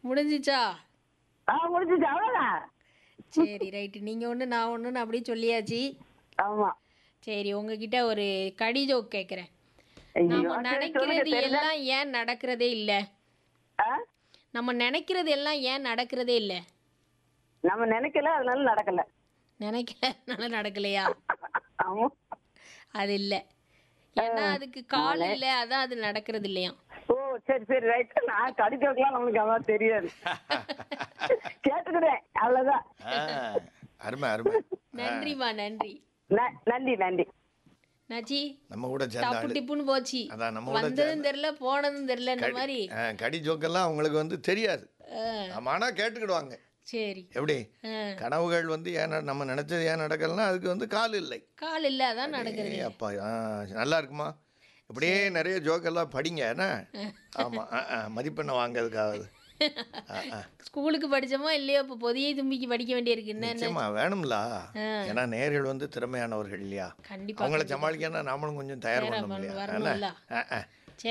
முடிஞ்சிச்சா ஆ முடிஞ்சிச்சு அவ்வளோதான் சரி ரைட்டு நீங்கள் ஒன்று நான் ஒன்றுன்னு அப்படியே சொல்லியாச்சு ஆமா சரி உங்ககிட்ட ஒரு கடி ஜோக் கேட்குறேன் ஐயோ, நம்ம சரி, நினைக்கிறது சொல்லுங்க, தெரியல. எல்லாம் ஏன் நடக்கிறதே இல்லை ஆ? நம்ம நினைக்கிறது எல்லாம் ஏன் நடக்கிறதே இல்லை நம்ம நினைக்கல அதனால நடக்கல நினைக்கலனால நடக்கலையா ஆமா அது இல்லை ஏன்னா அதுக்கு கால் இல்லை அதான் அது நடக்கிறது இல்லையா ஓ சரி சரி ரைட் நான் கடிக்கிறதுலாம் நம்மளுக்கு அவ்வளோ தெரியாது கேட்டுக்கிறேன் அவ்வளோதான் ஆ, அருமை அருமை நன்றிம்மா நன்றி ந- நன்றி நன்றி நாச்சி நம்ம கூட சேர்ந்த டப்பு ஆளு டிப்புன்னு போச்சு அதான் நம்ம கூட வந்ததும் தெரியல போனதும் தெரியல இந்த மாதிரி ஆ, கடி ஜோக்கெல்லாம் அவங்களுக்கு வந்து தெரியாது ஆ, ஆமா ஆனால் கேட்டுக்கிடுவாங்க சரி எப்படி ஆ, கனவுகள் வந்து ஏன் ந- நம்ம நினைச்சது ஏன் நடக்கலன்னா அதுக்கு வந்து கால் இல்லை கால் இல்லை அதான் நடக்கிறது ஏய் அப்பா ஆ, நல்லா இருக்குமா இப்படியே நிறைய ஜோக்கெல்லாம் படிங்க என்ன ஆமாம் மதிப்பெண்ணை வாங்கிறதுக்காவது ஆ, ஆ. ஸ்கூலுக்கு படிச்சோமோ இல்லையோ இப்போ பொதியை தும்பிக்கு படிக்க வேண்டியிருக்கு என்ன நிச்சயமா வேணும்ல ஏன்னா நேர்கள் வந்து திறமையானவர்கள் இல்லையா கண்டிப்பா அவங்கள சமாளிக்கன்னா நாமளும் கொஞ்சம் தயார் தயாரா பண்ணணும் இல்லையா வரணும்ல. என்ன? ஆ, ஆ.